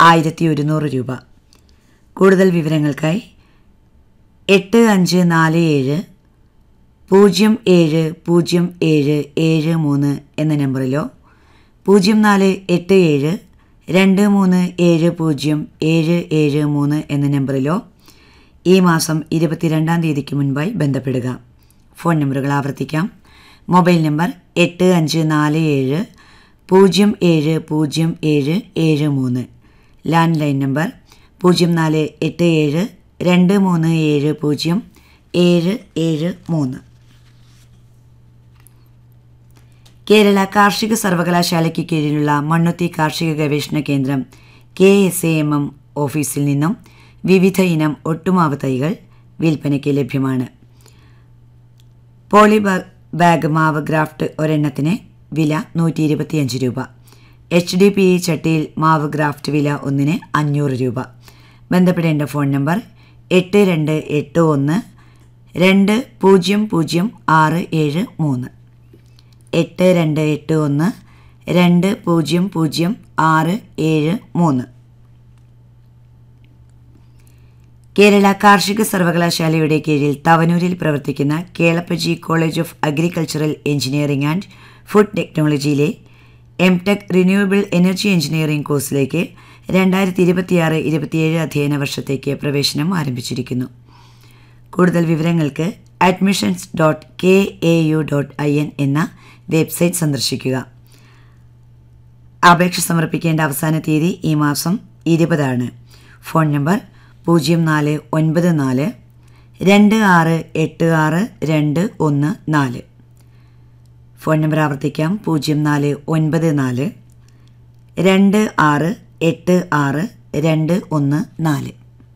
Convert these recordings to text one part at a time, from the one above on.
ആയിരത്തി ഒരുന്നൂറ് രൂപ കൂടുതൽ വിവരങ്ങൾക്കായി എട്ട് അഞ്ച് നാല് ഏഴ് പൂജ്യം ഏഴ് പൂജ്യം ഏഴ് ഏഴ് മൂന്ന് എന്ന നമ്പറിലോ പൂജ്യം നാല് എട്ട് ഏഴ് രണ്ട് മൂന്ന് ഏഴ് പൂജ്യം ഏഴ് ഏഴ് മൂന്ന് എന്ന നമ്പറിലോ ഈ മാസം ഇരുപത്തിരണ്ടാം തീയതിക്ക് മുൻപായി ബന്ധപ്പെടുക ഫോൺ നമ്പറുകൾ ആവർത്തിക്കാം മൊബൈൽ നമ്പർ എട്ട് അഞ്ച് നാല് ഏഴ് പൂജ്യം ഏഴ് പൂജ്യം ഏഴ് ഏഴ് മൂന്ന് ലാൻഡ് ലൈൻ നമ്പർ പൂജ്യം നാല് എട്ട് ഏഴ് രണ്ട് മൂന്ന് ഏഴ് പൂജ്യം ഏഴ് ഏഴ് മൂന്ന് കേരള കാർഷിക സർവകലാശാലയ്ക്ക് കീഴിലുള്ള മണ്ണുത്തി കാർഷിക ഗവേഷണ കേന്ദ്രം K S A M M ഓഫീസിൽ നിന്നും വിവിധ ഇനം ഒട്ടുമാവ് തൈകൾ വിൽപ്പനയ്ക്ക് ലഭ്യമാണ് പോളി ബാ- ബാഗ് മാവ് ഗ്രാഫ്റ്റ് ഒരെണ്ണത്തിന് വില നൂറ്റി ഇരുപത്തിയഞ്ച് രൂപ എച്ച് ഡി പി ഇ ചട്ടിയിൽ മാവ് ഗ്രാഫ്റ്റ് വില ഒന്നിന് അഞ്ഞൂറ് രൂപ ബന്ധപ്പെടേണ്ട ഫോൺ നമ്പർ എട്ട് രണ്ട് എട്ട് ഒന്ന് രണ്ട് പൂജ്യം പൂജ്യം ആറ് ഏഴ് മൂന്ന് എട്ട് രണ്ട് എട്ട് ഒന്ന് രണ്ട് പൂജ്യം പൂജ്യം ആറ് ഏഴ് മൂന്ന് കേരള കാർഷിക സർവകലാശാലയുടെ കീഴിൽ തവനൂരിൽ പ്രവർത്തിക്കുന്ന Kelappaji college of agricultural engineering and food ടെക്നോളജിയിലെ M tech renewable energy engineering കോഴ്സിലേക്ക് രണ്ടായിരത്തി ഇരുപത്തിയാറ് ഇരുപത്തിയേഴ് അധ്യയന വർഷത്തേക്ക് പ്രവേശനം ആരംഭിച്ചിരിക്കുന്നു കൂടുതൽ വിവരങ്ങൾക്ക് admissions dot K A U dot I N എന്ന വെബ്സൈറ്റ് സന്ദർശിക്കുക അപേക്ഷ സമർപ്പിക്കേണ്ട അവസാന തീയതി ഈ മാസം ഇരുപതാണ് ഫോൺ നമ്പർ പൂജ്യം നാല് ഒൻപത് നാല് രണ്ട് ആറ് എട്ട് ആറ് രണ്ട് ഒന്ന് നാല് ഫോൺ നമ്പർ ആവർത്തിക്കാം പൂജ്യം നാല് ഒൻപത് നാല് രണ്ട് ആറ് എട്ട് ആറ് രണ്ട് ഒന്ന് നാല്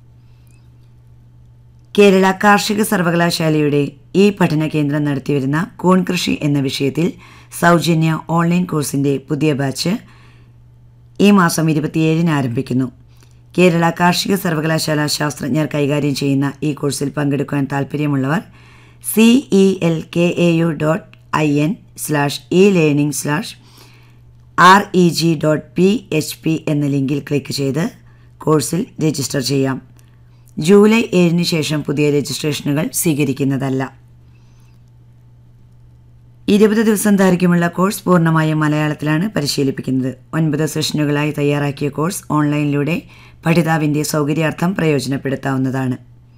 കേരള കാർഷിക സർവകലാശാലയുടെ ഈ പഠന കേന്ദ്രം നടത്തിവരുന്ന കൂൺ കൃഷി എന്ന വിഷയത്തിൽ സൗജന്യ ഓൺലൈൻ കോഴ്സിന്റെ പുതിയ ബാച്ച് ഈ മാസം ഇരുപത്തിയേഴിന് ആരംഭിക്കുന്നു കേരള കാർഷിക സർവകലാശാല ശാസ്ത്രജ്ഞർ കൈകാര്യം ചെയ്യുന്ന ഈ കോഴ്സിൽ പങ്കെടുക്കാൻ താൽപ്പര്യമുള്ളവർ C E L K A U dot I N slash E learning slash R E G dot P H P എന്ന ലിങ്കിൽ ക്ലിക്ക് ചെയ്ത് കോഴ്സിൽ രജിസ്റ്റർ ചെയ്യാം ജൂലൈ ഏഴിന് ശേഷം പുതിയ രജിസ്ട്രേഷനുകൾ സ്വീകരിക്കുന്നതല്ല ഇരുപത് ദിവസം ദൈർഘ്യമുള്ള കോഴ്സ് പൂർണ്ണമായും മലയാളത്തിലാണ് പരിശീലിപ്പിക്കുന്നത് ഒൻപത് സെഷനുകളായി തയ്യാറാക്കിയ കോഴ്സ് ഓൺലൈനിലൂടെ പഠിതാവിൻ്റെ സൗകര്യാർത്ഥം പ്രയോജനപ്പെടുത്താവുന്നതാണ്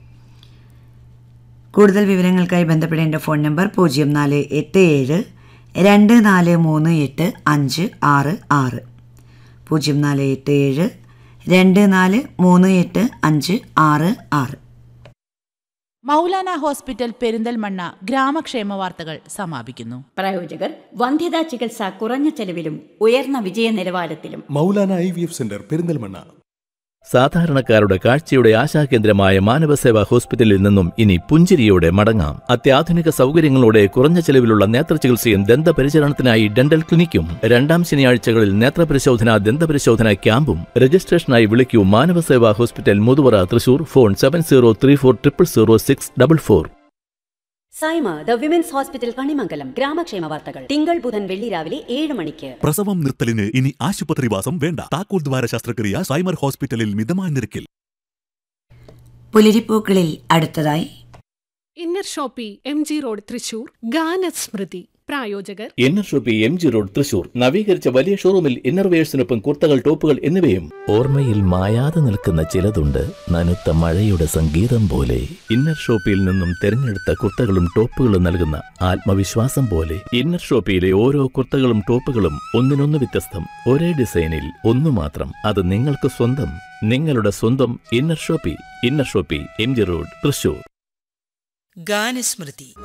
കൂടുതൽ വിവരങ്ങൾക്കായി ബന്ധപ്പെടേണ്ട ഫോൺ നമ്പർ പൂജ്യം നാല് എട്ട് ഏഴ് രണ്ട് നാല് മൂന്ന് എട്ട് അഞ്ച് ആറ് ആറ് പൂജ്യം നാല് എട്ട് ഏഴ് രണ്ട് നാല് മൂന്ന് എട്ട് അഞ്ച് ആറ് ആറ് മൗലാന ഹോസ്പിറ്റൽ പെരിന്തൽമണ്ണ ഗ്രാമക്ഷേമ വാർത്തകൾ സമാപിക്കുന്നു പ്രായോജകർ വന്ധ്യതാ ചികിത്സ കുറഞ്ഞ ചെലവിലും ഉയർന്ന വിജയ നിലവാരത്തിലും Moulana I V F centre Perinthalmanna സാധാരണക്കാരുടെ കാഴ്ചയുടെ ആശാകേന്ദ്രമായ മാനവസേവാ ഹോസ്പിറ്റലിൽ നിന്നും ഇനി പുഞ്ചിരിയോടെ മടങ്ങാം അത്യാധുനിക സൗകര്യങ്ങളോടെ കുറഞ്ഞ ചെലവിലുള്ള നേത്രചികിത്സയും ദന്തപരിചരണത്തിനായി ഡെന്റൽ ക്ലിനിക്കും രണ്ടാം ശനിയാഴ്ചകളിൽ നേത്രപരിശോധന ദന്തപരിശോധന ക്യാമ്പും രജിസ്ട്രേഷനായി വിളിക്കൂ Manavaseva hospital Muthuvara Thrissur phone seven zero three four triple zero six double four Saima the women's hospital Kanimangalam ഗ്രാമക്ഷേമ വാർത്തകൾ തിങ്കൾ ബുധൻ വെള്ളി രാവിലെ ഏഴ് മണിക്ക് പ്രസവം നിർത്തലിന് ഇനി ആശുപത്രിവാസം വേണ്ട താക്കോൽ ദ്വാര ശസ്ത്രക്രിയ സൈമർ ഹോസ്പിറ്റലിൽ മിതമായ നിരക്കിൽ പുലരിപ്പൂക്കളിൽ അടുത്തതായി Inner Shoppe M G road Thrissur ഗാനസ്മൃതി പ്രായോജകർ Inner Shoppe M G road Thrissur നവീകരിച്ച വലിയ ഷോറൂമിൽ ഇന്നർവെയേഴ്സിനൊപ്പം കുർത്തകൾ ടോപ്പുകൾ എന്നിവയും ഓർമ്മയിൽ മായാതെ നിൽക്കുന്ന ചിലതുണ്ട് നനുത്ത മഴയുടെ സംഗീതം പോലെ ഇന്നർ ഷോപ്പിയിൽ നിന്നും തിരഞ്ഞെടുത്ത കുർത്തകളും ടോപ്പുകളും നൽകുന്ന ആത്മവിശ്വാസം പോലെ ഇന്നർ ഷോപ്പിയിലെ ഓരോ കുർത്തകളും ടോപ്പുകളും ഒന്നിനൊന്ന് വ്യത്യസ്തം ഒരേ ഡിസൈനിൽ ഒന്നു മാത്രം അത് നിങ്ങൾക്ക് സ്വന്തം നിങ്ങളുടെ സ്വന്തം Inner Shoppe Inner Shoppe M G road Thrissur ഗാനസ്മൃതി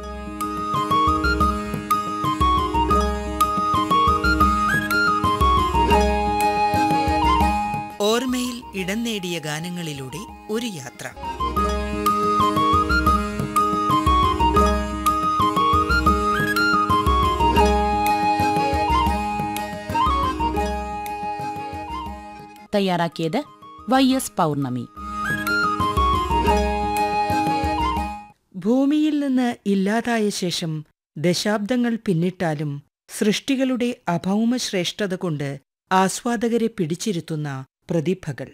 ഓർമ്മയിൽ ഇടം നേടിയ ഗാനങ്ങളിലൂടെ ഒരു യാത്ര തയ്യാറാക്കിയത് വൈ എസ് പൗർണമി ഭൂമിയിൽ നിന്ന് ഇല്ലാതായ ശേഷം ദശാബ്ദങ്ങൾ പിന്നിട്ടാലും സൃഷ്ടികളുടെ അഭൗമ ശ്രേഷ്ഠത കൊണ്ട് ആസ്വാദകരെ പിടിച്ചിരുത്തുന്ന പ്രതിഭകൾ